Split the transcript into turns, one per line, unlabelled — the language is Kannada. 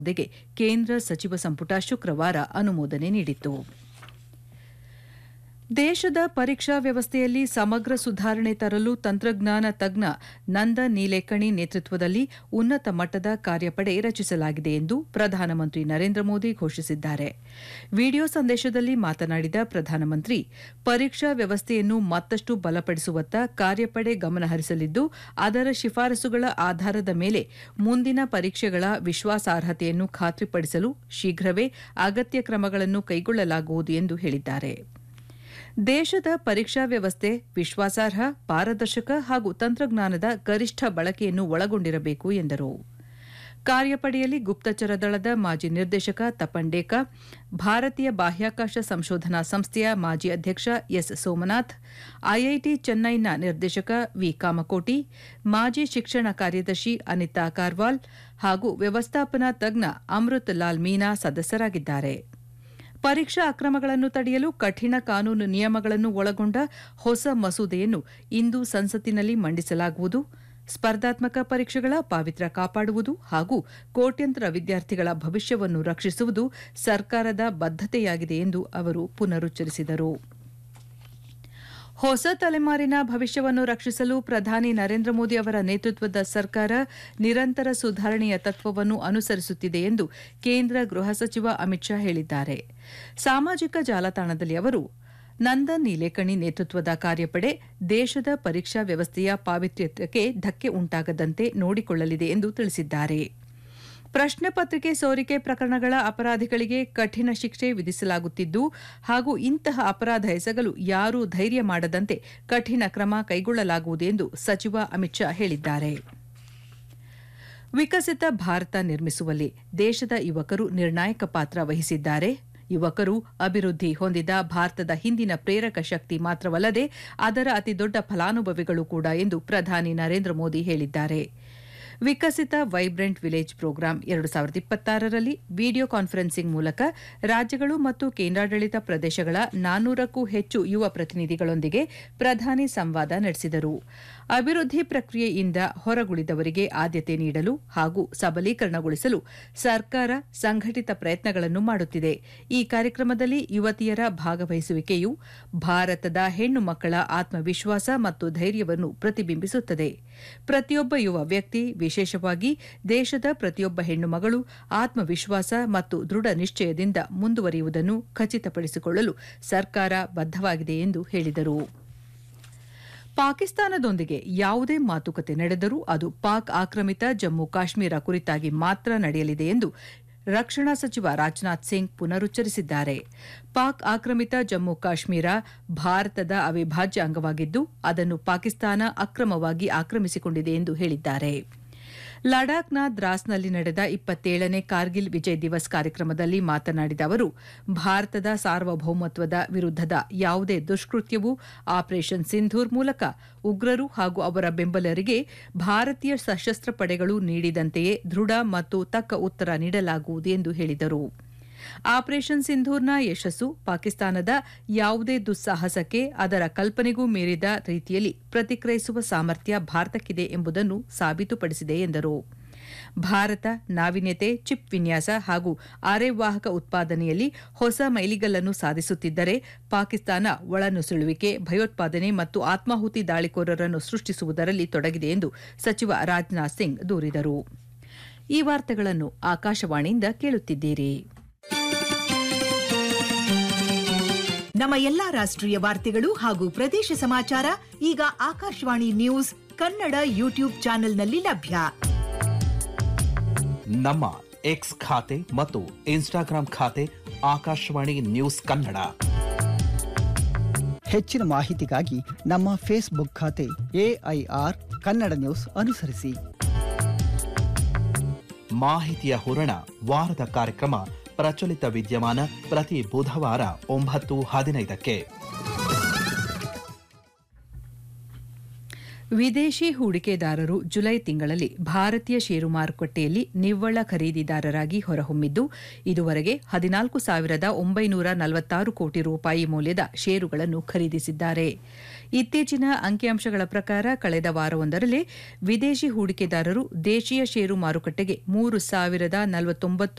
ಹುದ್ದೆಗೆ ಕೇಂದ್ರ ಸಚಿವ ಸಂಪುಟ ಶುಕ್ರವಾರ ಅನುಮೋದನೆ ನೀಡಿತು ದೇಶದ ಪರೀಕ್ಷಾ ವ್ಯವಸ್ಥೆಯಲ್ಲಿ ಸಮಗ್ರ ಸುಧಾರಣೆ ತರಲು ತಂತ್ರಜ್ಞಾನ ತಜ್ಞ ನಂದ ನೀಲೇಕಣಿ ನೇತೃತ್ವದಲ್ಲಿ ಉನ್ನತ ಮಟ್ಟದ ಕಾರ್ಯಪಡೆ ರಚಿಸಲಾಗಿದೆ ಎಂದು ಪ್ರಧಾನಮಂತ್ರಿ ನರೇಂದ್ರ ಮೋದಿ ಘೋಷಿಸಿದ್ದಾರೆ ವಿಡಿಯೋ ಸಂದೇಶದಲ್ಲಿ ಮಾತನಾಡಿದ ಪ್ರಧಾನಮಂತ್ರಿ ಪರೀಕ್ಷಾ ವ್ಯವಸ್ಥೆಯನ್ನು ಮತ್ತಷ್ಟು ಬಲಪಡಿಸುವತ್ತ ಕಾರ್ಯಪಡೆ ಗಮನಹರಿಸಲಿದ್ದು ಅದರ ಶಿಫಾರಸುಗಳ ಆಧಾರದ ಮೇಲೆ ಮುಂದಿನ ಪರೀಕ್ಷೆಗಳ ವಿಶ್ವಾಸಾರ್ಹತೆಯನ್ನು ಖಾತ್ರಿಪಡಿಸಲು ಶೀಘ್ರವೇ ಅಗತ್ಯ ಕ್ರಮಗಳನ್ನು ಕೈಗೊಳ್ಳಲಾಗುವುದು ಎಂದು ಹೇಳಿದ್ದಾರೆ ದೇಶದ ಪರೀಕ್ಷಾ ವ್ಯವಸ್ಥೆ ವಿಶ್ವಾಸಾರ್ಹ ಪಾರದರ್ಶಕ ಹಾಗೂ ತಂತ್ರಜ್ಞಾನದ ಗರಿಷ್ಠ ಬಳಕೆಯನ್ನು ಒಳಗೊಂಡಿರಬೇಕು ಎಂದರು ಕಾರ್ಯಪಡೆಯಲ್ಲಿ ಗುಪ್ತಚರ ದಳದ ಮಾಜಿ ನಿರ್ದೇಶಕ ತಪನ್ ಡೇಕಾ ಭಾರತೀಯ ಬಾಹ್ಯಾಕಾಶ ಸಂಶೋಧನಾ ಸಂಸ್ಥೆಯ ಮಾಜಿ ಅಧ್ಯಕ್ಷ ಎಸ್ ಸೋಮನಾಥ್ ಐಐಟಿ ಚೆನ್ನೈನ ನಿರ್ದೇಶಕ ವಿ ಕಾಮಕೋಟಿ ಮಾಜಿ ಶಿಕ್ಷಣ ಕಾರ್ಯದರ್ಶಿ ಅನಿತಾ ಕಾರ್ವಾಲ್ ಹಾಗೂ ವ್ಯವಸ್ಥಾಪನಾ ತಜ್ಞ ಅಮೃತ್ ಲಾಲ್ ಮೀನಾ ಸದಸ್ಯರಾಗಿದ್ದಾರೆ ಪರೀಕ್ಷಾ ಅಕ್ರಮಗಳನ್ನು ತಡೆಯಲು ಕಠಿಣ ಕಾನೂನು ನಿಯಮಗಳನ್ನು ಒಳಗೊಂಡ ಹೊಸ ಮಸೂದೆಯನ್ನು ಇಂದು ಸಂಸತ್ತಿನಲ್ಲಿ ಮಂಡಿಸಲಾಗುವುದು ಸ್ಪರ್ಧಾತ್ಮಕ ಪರೀಕ್ಷೆಗಳ ಪಾವಿತ್ರ್ಯ ಕಾಪಾಡುವುದು ಹಾಗೂ ಕೋಟ್ಯಂತರ ವಿದ್ಯಾರ್ಥಿಗಳ ಭವಿಷ್ಯವನ್ನು ರಕ್ಷಿಸುವುದು ಸರ್ಕಾರದ ಬದ್ಧತೆಯಾಗಿದೆ ಎಂದು ಅವರು ಪುನರುಚ್ಚರಿಸಿದರು ಹೊಸ ತಲೆಮಾರಿನ ಭವಿಷ್ಯವನ್ನು ರಕ್ಷಿಸಲು ಪ್ರಧಾನಿ ನರೇಂದ್ರ ಮೋದಿ ಅವರ ನೇತೃತ್ವದ ಸರ್ಕಾರ ನಿರಂತರ ಸುಧಾರಣೆಯ ತತ್ವವನ್ನು ಅನುಸರಿಸುತ್ತಿದೆ ಎಂದು ಕೇಂದ್ರ ಗೃಹ ಸಚಿವ ಅಮಿತ್ ಶಾ ಹೇಳಿದ್ದಾರೆ ಸಾಮಾಜಿಕ ಜಾಲತಾಣದಲ್ಲಿ ಅವರು ನಂದನ್ ನೀಲೇಕಣಿ ನೇತೃತ್ವದ ಕಾರ್ಯಪಡೆ ದೇಶದ ಪರೀಕ್ಷಾ ವ್ಯವಸ್ಥೆಯ ಪಾವಿತ್ರ್ಯಕ್ಕೆ ಧಕ್ಕೆ ಉಂಟಾಗದಂತೆ ನೋಡಿಕೊಳ್ಳಲಿದೆ ಎಂದು ತಿಳಿಸಿದ್ದಾರೆ ಪ್ರಶ್ನೆ ಪತ್ರಿಕೆ ಸೋರಿಕೆ ಪ್ರಕರಣಗಳ ಅಪರಾಧಿಗಳಿಗೆ ಕಠಿಣ ಶಿಕ್ಷೆ ವಿಧಿಸಲಾಗುತ್ತಿದ್ದು ಹಾಗೂ ಇಂತಹ ಅಪರಾಧ ಎಸಗಲು ಯಾರೂ ಧೈರ್ಯ ಮಾಡದಂತೆ ಕಠಿಣ ಕ್ರಮ ಕೈಗೊಳ್ಳಲಾಗುವುದು ಎಂದು ಸಚಿವ ಅಮಿತ್ ಶಾ ಹೇಳಿದ್ದಾರೆ ವಿಕಸಿತ ಭಾರತ ನಿರ್ಮಿಸುವಲ್ಲಿ ದೇಶದ ಯುವಕರು ನಿರ್ಣಾಯಕ ಪಾತ್ರ ವಹಿಸಿದ್ದಾರೆ ಯುವಕರು ಅಭಿವೃದ್ಧಿ ಹೊಂದಿದ ಭಾರತದ ಹಿಂದಿನ ಪ್ರೇರಕ ಶಕ್ತಿ ಮಾತ್ರವಲ್ಲದೆ ಅದರ ಅತಿದೊಡ್ಡ ಫಲಾನುಭವಿಗಳು ಕೂಡ ಎಂದು ಪ್ರಧಾನಿ ನರೇಂದ್ರ ಮೋದಿ ಹೇಳಿದ್ದಾರೆ ವಿಕಸಿತ ವೈಬ್ರೆಂಟ್ ವಿಲೇಜ್ ಪ್ರೋಗ್ರಾಂ ಎರಡು ಸಾವಿರದ ಇಪ್ಪತ್ತಾರರಲ್ಲಿ ವಿಡಿಯೋ ಕಾನ್ಫರೆನ್ಸಿಂಗ್ ಮೂಲಕ ರಾಜ್ಯಗಳು ಮತ್ತು ಕೇಂದ್ರಾಡಳಿತ ಪ್ರದೇಶಗಳ ನಾನ್ನೂರಕ್ಕೂ ಹೆಚ್ಚು ಯುವ ಪ್ರತಿನಿಧಿಗಳೊಂದಿಗೆ ಪ್ರಧಾನಿ ಸಂವಾದ ನಡೆಸಿದರು ಅಭಿವೃದ್ಧಿ ಪ್ರಕ್ರಿಯೆಯಿಂದ ಹೊರಗುಳಿದವರಿಗೆ ಆದ್ಯತೆ ನೀಡಲು ಹಾಗೂ ಸಬಲೀಕರಣಗೊಳಿಸಲು ಸರ್ಕಾರ ಸಂಘಟಿತ ಪ್ರಯತ್ನಗಳನ್ನು ಮಾಡುತ್ತಿದೆ ಈ ಕಾರ್ಯಕ್ರಮದಲ್ಲಿ ಯುವತಿಯರ ಭಾಗವಹಿಸುವಿಕೆಯು ಭಾರತದ ಹೆಣ್ಣು ಮಕ್ಕಳ ಆತ್ಮವಿಶ್ವಾಸ ಮತ್ತು ಧೈರ್ಯವನ್ನು ಪ್ರತಿಬಿಂಬಿಸುತ್ತದೆ ಪ್ರತಿಯೊಬ್ಬ ಯುವ ವ್ಯಕ್ತಿ ವಿಶೇಷವಾಗಿ ದೇಶದ ಪ್ರತಿಯೊಬ್ಬ ಹೆಣ್ಣು ಮಗಳು ಆತ್ಮವಿಶ್ವಾಸ ಮತ್ತು ದೃಢ ನಿಶ್ಚಯದಿಂದ ಮುಂದುವರಿಯುವುದನ್ನು ಖಚಿತಪಡಿಸಿಕೊಳ್ಳಲು ಸರ್ಕಾರ ಬದ್ಧವಾಗಿದೆ ಎಂದು ಹೇಳಿದರು ಪಾಕಿಸ್ತಾನದೊಂದಿಗೆ ಯಾವುದೇ ಮಾತುಕತೆ ನಡೆದರೂ ಅದು ಪಾಕ್ ಆಕ್ರಮಿತ ಜಮ್ಮು ಕಾಶ್ಮೀರ ಕುರಿತಾಗಿ ಮಾತ್ರ ನಡೆಯಲಿದೆ ಎಂದು ರಕ್ಷಣಾ ಸಚಿವ ರಾಜನಾಥ್ ಸಿಂಗ್ ಪುನರುಚ್ಚರಿಸಿದ್ದಾರೆ ಪಾಕ್ ಆಕ್ರಮಿತ ಜಮ್ಮು ಕಾಶ್ಮೀರ ಭಾರತದ ಅವಿಭಾಜ್ಯ ಅಂಗವಾಗಿದ್ದು ಅದನ್ನು ಪಾಕಿಸ್ತಾನ ಅಕ್ರಮವಾಗಿ ಆಕ್ರಮಿಸಿಕೊಂಡಿದೆ ಎಂದು ಹೇಳಿದ್ದಾರೆ ಲಡಾಖ್ನ ದ್ರಾಸ್ನಲ್ಲಿ ನಡೆದ ಇಪ್ಪತ್ತೇಳನೇ ಕಾರ್ಗಿಲ್ ವಿಜಯ್ ದಿವಸ್ ಕಾರ್ಯಕ್ರಮದಲ್ಲಿ ಮಾತನಾಡಿದ ಅವರು ಭಾರತದ ಸಾರ್ವಭೌಮತ್ವದ ವಿರುದ್ಧದ ಯಾವುದೇ ದುಷ್ಕೃತ್ಯವೂ ಆಪರೇಷನ್ ಸಿಂಧೂರ್ ಮೂಲಕ ಉಗ್ರರು ಹಾಗೂ ಅವರ ಬೆಂಬಲರಿಗೆ ಭಾರತೀಯ ಸಶಸ್ತ್ರ ಪಡೆಗಳು ನೀಡಿದಂತೆಯೇ ದೃಢ ಮತ್ತು ತಕ್ಕ ಉತ್ತರ ನೀಡಲಾಗುವುದು ಎಂದು ಹೇಳಿದರು ಆಪರೇಷನ್ ಸಿಂಧೂರ್ನ ಯಶಸ್ಸು ಪಾಕಿಸ್ತಾನದ ಯಾವುದೇ ದುಸ್ಸಾಹಸಕ್ಕೆ ಅದರ ಕಲ್ಪನೆಗೂ ಮೀರಿದ ರೀತಿಯಲ್ಲಿ ಪ್ರತಿಕ್ರಿಯಿಸುವ ಸಾಮರ್ಥ್ಯ ಭಾರತಕ್ಕಿದೆ ಎಂಬುದನ್ನು ಸಾಬೀತುಪಡಿಸಿದೆ ಎಂದರು ಭಾರತ ನಾವೀನ್ಯತೆ ಚಿಪ್ ವಿನ್ಯಾಸ ಹಾಗೂ ಅರೆವಾಹಕ ಉತ್ಪಾದನೆಯಲ್ಲಿ ಹೊಸ ಮೈಲಿಗಲ್ಲನ್ನು ಸಾಧಿಸುತ್ತಿದ್ದರೆ ಪಾಕಿಸ್ತಾನ ಒಳನುಸುಳುವಿಕೆ ಭಯೋತ್ಪಾದನೆ ಮತ್ತು ಆತ್ಮಾಹುತಿ ದಾಳಿಕೋರರನ್ನು ಸೃಷ್ಟಿಸುವುದರಲ್ಲಿ ತೊಡಗಿದೆ ಎಂದು ಸಚಿವ ರಾಜನಾಥ್ ಸಿಂಗ್ ದೂರಿದರು ಈ ವಾರ್ತೆಗಳನ್ನು ಆಕಾಶವಾಣಿಯಿಂದ ಕೇಳುತ್ತಿದ್ದೀರಿ
ನಮ್ಮ ಎಲ್ಲಾ ರಾಷ್ಟ್ರೀಯ ವಾರ್ತೆಗಳು ಹಾಗೂ ಪ್ರದೇಶ ಸಮಾಚಾರ ಈಗ ಆಕಾಶವಾಣಿ ನ್ಯೂಸ್ ಕನ್ನಡ ಯೂಟ್ಯೂಬ್ ಚಾನೆಲ್ನಲ್ಲಿ ಲಭ್ಯ
ನಮ್ಮ ಎಕ್ಸ್ ಖಾತೆ ಮತ್ತು ಇನ್ಸ್ಟಾಗ್ರಾಂ ಖಾತೆ ಆಕಾಶವಾಣಿ ನ್ಯೂಸ್ ಕನ್ನಡ
ಹೆಚ್ಚಿನ ಮಾಹಿತಿಗಾಗಿ ನಮ್ಮ ಫೇಸ್ಬುಕ್ ಖಾತೆ ಎಐಆರ್ ಕನ್ನಡ ನ್ಯೂಸ್ ಅನುಸರಿಸಿ
ಮಾಹಿತಿಯ ಹೂರಣ ವಾರದ ಕಾರ್ಯಕ್ರಮ ಪ್ರಚಲಿತ ವಿದ್ಯಮಾನ ಪ್ರತಿ ಬುಧವಾರ ಒಂಬತ್ತು ಹದಿನೈದಕ್ಕೆ
ವಿದೇಶಿ ಹೂಡಿಕೆದಾರರು ಜುಲೈ ತಿಂಗಳಲ್ಲಿ ಭಾರತೀಯ ಷೇರು ಮಾರುಕಟ್ಟೆಯಲ್ಲಿ ನಿವ್ವಳ ಖರೀದಿದಾರರಾಗಿ ಹೊರಹೊಮ್ಮಿದ್ದು ಇದುವರೆಗೆ ಹದಿನಾಲ್ಕು ಸಾವಿರದ ಒಂಬೈನೂರ ನಲವತ್ತಾರು ಕೋಟಿ ರೂಪಾಯಿ ಮೌಲ್ಯದ ಷೇರುಗಳನ್ನು ಖರೀದಿಸಿದ್ದಾರೆ ಇತ್ತೀಚಿನ ಅಂಕಿಅಂಶಗಳ ಪ್ರಕಾರ ಕಳೆದ ವಾರವೊಂದರಲ್ಲೇ ವಿದೇಶಿ ಹೂಡಿಕೆದಾರರು ದೇಶೀಯ ಷೇರು ಮಾರುಕಟ್ಟೆಗೆ ಮೂರು ಸಾವಿರದ ನಲವತ್ತೊಂಬತ್ತು